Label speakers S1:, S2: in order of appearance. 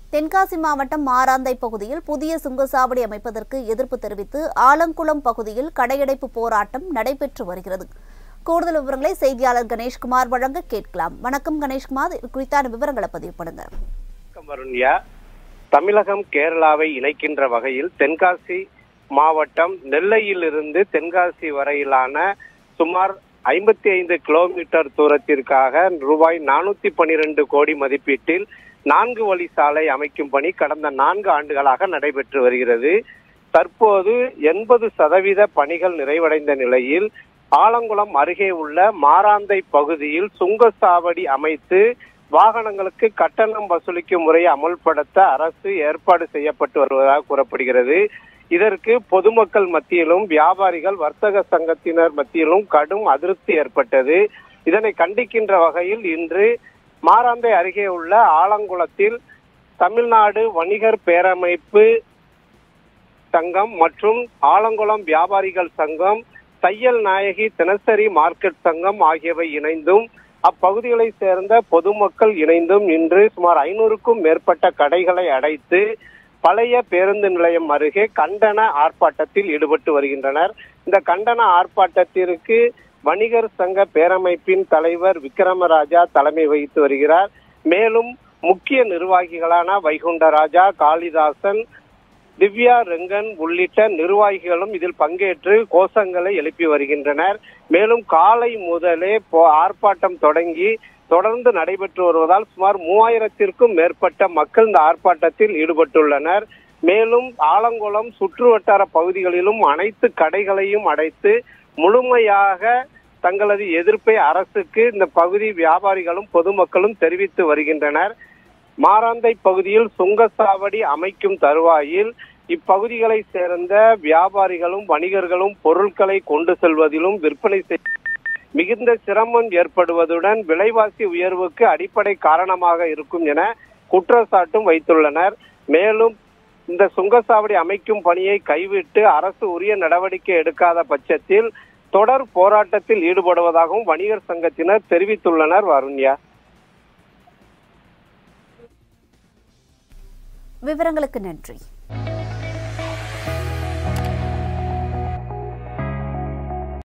S1: தென்காசி மாவட்டம் மாராந்தை பகுதியில் புதிய சுங்கசாவடி அமைப்பதற்கு எதிர்ப்பு தெரிவித்து ஆலங்குளம் பகுதியில் கடையடைப்பு போராட்டம் நடைபெற்று வருகிறது கூடுதல் விவரங்களை செய்தியாளர் கணேஷ்குமார் வழங்க கேட்கலாம் வணக்கம் கணேஷ்குமார் இது குறித்தான விவரங்களை பதிவு பண்ணுங்க
S2: வணக்கம் வருண்யா தமிழகம் கேரளாவை இணைக்கின்ற வகையில் தென்காசி மாவட்டம் நெல்லையிலிருந்து தென்காசி வரையிலான சுமார் ஐம்பத்தி ஐந்து கிலோமீட்டர் தூரத்திற்காக ரூபாய் நானூத்தி பனிரெண்டு கோடி மதிப்பீட்டில் நான்கு வழி சாலை அமைக்கும் பணி கடந்த நான்கு ஆண்டுகளாக நடைபெற்று வருகிறது தற்போது எண்பது சதவீத பணிகள் நிறைவடைந்த நிலையில் ஆலங்குளம் அருகே உள்ள மாராந்தை பகுதியில் சுங்கசாவடி அமைத்து வாகனங்களுக்கு கட்டணம் வசூலிக்கும் முறையை அமல்படுத்த அரசு ஏற்பாடு செய்யப்பட்டு வருவதாக கூறப்படுகிறது இதற்கு பொதுமக்கள் மத்தியிலும் வியாபாரிகள் வர்த்தக சங்கத்தினர் மத்தியிலும் கடும் அதிருப்தி ஏற்பட்டது இதனை கண்டிக்கின்ற வகையில் இன்று மாராந்தை அருகே உள்ள ஆலங்குளத்தில் தமிழ்நாடு வணிகர் பேரமைப்பு சங்கம் மற்றும் ஆலங்குளம் வியாபாரிகள் சங்கம் தையல் நாயகி தினசரி மார்க்கெட் சங்கம் ஆகியவை இணைந்தும் அப்பகுதிகளை சேர்ந்த பொதுமக்கள் இணைந்தும் இன்று சுமார் ஐநூறுக்கும் மேற்பட்ட கடைகளை அடைத்து பழைய பேருந்து நிலையம் அருகே கண்டன ஆர்ப்பாட்டத்தில் ஈடுபட்டு வருகின்றனர் இந்த கண்டன ஆர்ப்பாட்டத்திற்கு வணிகர் சங்க பேரமைப்பின் தலைவர் விக்ரமராஜா தலைமை வகித்து வருகிறார் மேலும் முக்கிய நிர்வாகிகளான வைகுண்டராஜா காளிதாசன் திவ்யா ரெங்கன் உள்ளிட்ட நிர்வாகிகளும் இதில் பங்கேற்று கோஷங்களை எழுப்பி வருகின்றனர் மேலும் காலை முதலே போ- ஆர்ப்பாட்டம் தொடங்கி தொடர்ந்து நடைபெற்று வருவதால் சுமார் மூவாயிரத்திற்கும் மேற்பட்ட மக்கள் இந்த ஆர்ப்பாட்டத்தில் ஈடுபட்டுள்ளனர் மேலும் ஆலங்குளம் சுற்றுவட்டார பகுதிகளிலும் அனைத்து கடைகளையும் அடைத்து முழுமையாக தங்களது எதிர்ப்பை அரசுக்கு இந்த பகுதி வியாபாரிகளும் பொதுமக்களும் தெரிவித்து வருகின்றனர் மாராந்தை பகுதியில் சுங்கசாவடி அமைக்கும் தருவாயில் இப்பகுதிகளை சேர்ந்த வியாபாரிகளும் வணிகர்களும் பொருட்களை கொண்டு செல்வதிலும் விற்பனை செய் மிகுந்த சிரமம் ஏற்படுவதுடன் விலைவாசி உயர்வுக்கு அடிப்படை காரணமாக இருக்கும் என குற்றச்சாட்டும் வைத்துள்ளனர் மேலும் இந்த சுங்கசாவடி அமைக்கும் பணியை கைவிட்டு அரசு உரிய நடவடிக்கை எடுக்காத பட்சத்தில் தொடர் போராட்டத்தில் ஈடுபடுவதாகவும் வணிகர் சங்கத்தினர் தெரிவித்துள்ளனர் வருண்யா
S1: விவரங்களுக்கு நன்றி